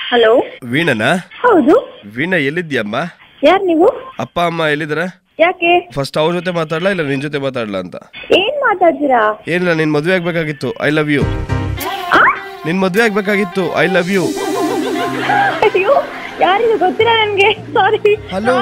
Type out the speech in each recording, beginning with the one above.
Hello ವೀಣನಾ ಹೌದು ವೀಣಾ ಎಲ್ಲಿದ್ಯಮ್ಮ ಯಾರು ನೀವು ಅಪ್ಪ ಅಮ್ಮ ಎಲ್ಲಿದಾರ ಯಾಕೆ ಫಸ್ಟ್ ಅವ್ರ ಜೊತೆ ಮಾತಾಡ್ಲಾ ಇಲ್ಲ ನಿನ್ ಜೊತೆ ಮಾತಾಡ್ಲಾ ಅಂತ ಏನ್ ಮಾತಾಡ್ತೀರಾ ಏನಿಲ್ಲ ನಿನ್ ಮದ್ವೆ ಆಗ್ಬೇಕಾಗಿತ್ತು ಐ ಲವ್ ಯು ಆ? ನಿನ್ ಮದ್ವೆ ಆಗ್ಬೇಕಾಗಿತ್ತು ಐ ಲವ್ ಯು ಅಯ್ಯೋ ಯಾರಿದು ಗೊತ್ತಿಲ್ಲ ನನ್ಗೆ ಸಾರಿ Hello.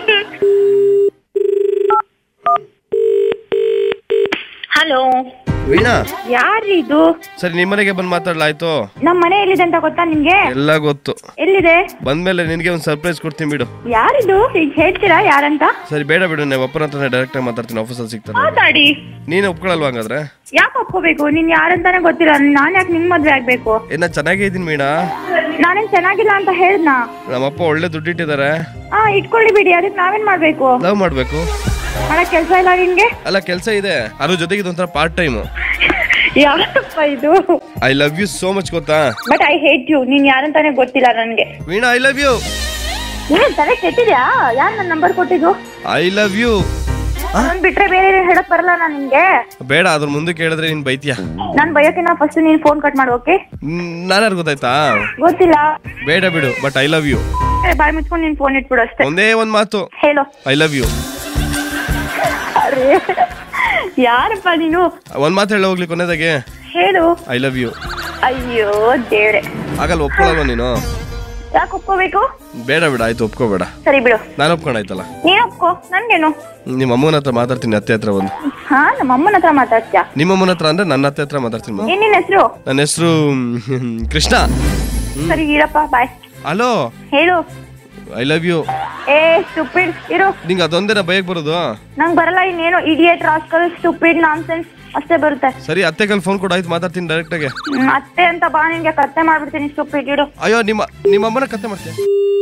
ಹಲೋ ವೀಣಾ ಯಾರಿದು ಸರಿ ನಿಮ್ ಮನೆಗೆ ಬಂದ್ ಮಾತಾಡ್ಲಾ ಆಯ್ತು ನಮ್ ಮನೆ ಎಲ್ಲಿದೆ ಅಂತ ಗೊತ್ತಾ ನಿಮ್ಗೆ ಎಲ್ಲ ಗೊತ್ತು ಎಲ್ಲಿದೆ ಬಂದ್ಮೇಲೆ ನಿನ್ಗೆ ಒಂದು ಸರ್ಪ್ರೈಸ್ ಕೊಡ್ತೀನಿ ಬಿಡು ಯಾರಿದು ಈಗ ಹೇಳ್ತೀರಾ ಯಾರಂತ ಸರಿ ಬೇಡ ಬಿಡು ನೀವು ಒಪ್ಪನ ಹತ್ರನೇ ಡೈರೆಕ್ಟ್ ಆಗಿ ಮಾತಾಡ್ತೀನಿ ಆಫೀಸಲ್ಲಿ ಸಿಗ್ತಾನೆ ಮಾತಾಡಿ ನೀನು ಒಪ್ಕೊಳಲ್ವಾ ಹಂಗಾದ್ರೆ ಯಾಕೆ ಒಪ್ಕೋಬೇಕು ನೀನ್ ಯಾರಂತಾನೆ ಗೊತ್ತಿಲ್ಲ ನಾನ್ ಯಾಕೆ ನಿಮ್ ಮದ್ವೆ ಆಗ್ಬೇಕು ಏನ ಚೆನ್ನಾಗೇ ಇದೀನಿ ವೀಣಾ ನಾನೇನ್ ಚೆನ್ನಾಗಿಲ್ಲ ಅಂತ ಹೇಳ್ದ್ನಾ ನಮ್ಮಪ್ಪ ಒಳ್ಳೆ ದುಡ್ಡಿಟ್ಟಿದ್ದಾರೆ ಹಾ ಇಟ್ಕೊಳ್ಳಿ ಬಿಡಿ ಅದಕ್ಕೆ ನಾವೇನ್ ಮಾಡ್ಬೇಕು ಲವ್ ಮಾಡ್ಬೇಕು ಮಾಡಕ್ ಕೆಲ್ಸ ಇಲ್ಲ ನಿನ್ಗೆ ಅಲ್ಲ ಕೆಲಸ ಇದೆ ಅದ್ರ ಜೊತೆಗೆ ಇದೊಂಥರ ಪಾರ್ಟ್ ಟೈಮ್ ಯಾರಪ್ಪ ಇದು I love you so much ಗೊತ್ತಾ ಬಟ್ ಐ ಹೇಟ್ ಯು ನೀನ್ ಯಾರಂತಾನೆ ಗೊತ್ತಿಲ್ಲ ನನ್ಗೆ ವೀಣಾ ಐ ಲವ್ ಯು ಏನ್ ತಲೆ ಕೆಟ್ಟಿದ್ಯಾ ಯಾರ್ ನನ್ ನಂಬರ್ ಕೊಟ್ಟಿದ್ದು ಐ ಲವ್ ಯು ಅದನ್ ಬಿಟ್ರೆ ಬೇರೆ ಏನ್ ಹೇಳಕ್ ಬರಲ್ಲ ನಾನ್ ನಿನ್ಗೆ ಬೇಡ ಅದ್ರ ಮುಂದೆ ಕೇಳಿದ್ರೆ ನೀನ್ ಬೈತೀಯ ನಾನ್ ಬಯೋಕಿನ ಫಸ್ಟ್ ನೀನ್ ಫೋನ್ ಕಟ್ ಮಾಡು ಓಕೆ ನಾನ್ಯಾರು ಗೊತ್ತಾಯ್ತಾ ಗೊತ್ತಿಲ್ಲ ಬೇಡ ಬಿಡು ಬಟ್ ಐ ಲವ್ ಯು ಏ, ಬಾಯ್ ಮುಚ್ಕೊಂಡು ನೀನ್ ಫೋನ್ ಇಟ್ಬಿಡು ಅಷ್ಟೇ ಒಂದೇ ಒಂದ್ ಮಾತು ಹೇಳು ಐ ಲವ್ ಯು ಅರೇ ಯಾರಪ್ಪ ನೀನು ಒಂದ್ ಮಾತು ಹೇಳ ಹೋಗ್ಲಿ ಕೊನೆದಾಗೆ ಹೇಳು ಐ ಲವ್ ಯು ಅಯ್ಯೋ ದೇವ್ರೆ ಆಗಲ್ಲ ಒಪ್ಕೊಳಲ್ವಾ ನೀನು ಯಾಕೆ ಒಪ್ಕೋಬೇಕು ಬೇಡ ಬಿಡ ಆಯ್ತು ಒಪ್ಕೋಬೇಡ ಸರಿ ಬಿಡು ನಾನು ಒಪ್ಕೊಂಡಾಯ್ತಲ್ಲ ನೀನ್ ಒಪ್ಕೋ ನನ್ಗೇನು ನಿಮ್ಮ ಅಮ್ಮನ ಹತ್ರ ಮಾತಾಡ್ತೀನಿ ಅತ್ತೆ ಹತ್ರ ಒಂದು ಹಾ ನಮ್ಮ ಅಮ್ಮನ ಹತ್ರ ಮಾತಾಡ್ತೀಯಾ ನಿಮ್ಮ ಅಮ್ಮನ ಹತ್ರ ಅಂದ್ರೆ ನನ್ನ ಅತ್ತೆ ಹತ್ರ ಮಾತಾಡ್ತೀನಿ ಮಾ. ಏನ್ ನಿನ್ ಹೆಸರು ನನ್ನ ಹೆಸರು ಕೃಷ್ಣ ಸರಿ ಇರಪ್ಪ ಬಾಯ್ ಹಲೋ ಹೇಳು ಐ ಲವ್ ಯು ಏ ಸ್ಟುಪಿಡ್ ಇರು ನಿಂಗೆ ಅದೊಂದೇನ ಬಯಕ್ ಬರೋದು ನಂಗ್ ಬರಲ್ಲ ಇನ್ನೇನು ಇಡಿಯಟ್ ರಾಸ್ಕಲ್ ಸ್ಟುಪಿಡ್ ನಾನ್ಸೆನ್ಸ್ ಅಷ್ಟೇ ಬರುತ್ತೆ ಸರಿ ಅತ್ತೆ ಕಲ್ ಫೋನ್ ಕೊಡು ಆಯ್ತು ಮಾತಾಡ್ತೀನಿ ಡೈರೆಕ್ಟ್ ಆಗಿ ಹ್ಮ್, ಅತ್ತೆ ಅಂತ ಬಾ ನಿನ್ಗೆ ಕತ್ತೆ ಮಾಡ್ಬಿಡ್ತೀನಿ ಸ್ಟುಪಿಡ್ ಇಡು ಅಯ್ಯೋ ನಿಮ್ಮ ನಿಮ್ಮ ಅಮ್ಮನ ಕತೆ ಮಾಡ್ತೀನಿ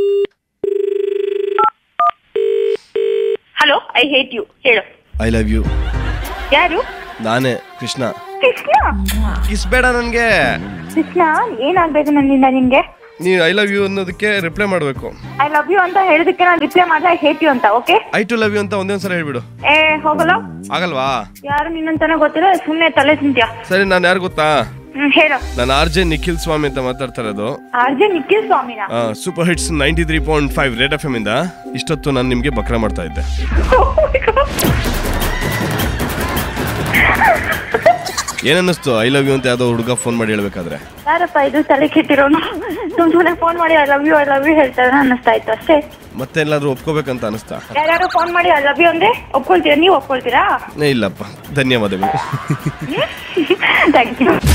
ಹಲೋ ಐ ಹೇಟ್ ಯು ಹೇಳು ಐ ಲವ್ ಯು ಯಾರು ನಾನೇ ಕೃಷ್ಣ ಕೃಷ್ಣ ಕಿಸ್ ಬೇಡ ನನಗೆ ಕೃಷ್ಣ ಏನಾಗ್ಬೇಕು ನನ್ನಿಂದ ನಿನ್ಗೆ ನೀನು ಐ ಲವ್ ಯು ಅನ್ನೋದಕ್ಕೆ ರಿಪ್ಲೈ ಮಾಡಬೇಕು ಐ ಲವ್ ಯು ಅಂತ ಹೇಳಿದಕ್ಕೆ ನಾನು ರಿಪ್ಲೈ ಮಾಡಿದ್ರೆ ಐ ಹೇಟ್ ಯು ಅಂತ okay I too love you ಅಂತ ಒಂದೇ ಒಂದ್ಸಲ ಹೇಳ್ಬಿಡು ಏ ಹೋಗಲ್ಲ ಆಗಲ್ವಾ ಯಾರು ನಿನ್ನಂತಾನೆ ಗೊತ್ತಿಲ್ಲ ಸುಮ್ನೆ ತಲೆ ತಿಂತ್ಯಾ ಸರಿ ನಾನು ಯಾರು ಗೊತ್ತಾ ಹ್ಮ್ ಹೇಳು ನಾನು ಆರ್ ಜೆ ನಿಖಿಲ್ ಸ್ವಾಮಿ ಅಂತ ಮಾತಾಡ್ತಾ ಇರೋದು ಆರ್ ಜೆ ನಿಖಿಲ್ ಸ್ವಾಮಿನ super hits ninety three point five red FM ಎಮ್ ಇಂದ ಇಷ್ಟೊತ್ತು ನಾನು ನಿಮಗೆ ಬಕ್ರ ಮಾಡ್ತಾ ಇದ್ದೆ ಏನನ್ನಿಸ್ತು ಐ ಲವ್ ಯು ಅಂತ ಯಾವ್ದೋ ಹುಡುಗ ಫೋನ್ ಮಾಡಿ ಹೇಳ್ಬೇಕಾದ್ರೆ ಯಾರಪ್ಪ ಇದು ತಲೆ ಕೆಟ್ಟಿರೋನು ಸುಮ್ ಸುಮ್ಮನೆ ಫೋನ್ ಮಾಡಿ I love you I love you ಹೇಳ್ತಾರೆ ಅನ್ನಿಸ್ತಾ ಇತ್ತು ಅಷ್ಟೇ ಮತ್ತೆ ಎಲ್ಲಾದ್ರೂ ಒಪ್ಕೋಬೇಕಂತ ಅನಿಸ್ತಾ ಯಾರು ಫೋನ್ ಮಾಡಿ ಐ ಲವ್ ಯು ಅಂದ್ರೆ ಒಪ್ಕೊಳ್ತೀರಾ ನೀವು ಒಪ್ಕೊಳ್ತೀರಾ ಏ, ಇಲ್ಲಪ್ಪ ಧನ್ಯವಾದಗಳು ಥ್ಯಾಂಕ್ ಯು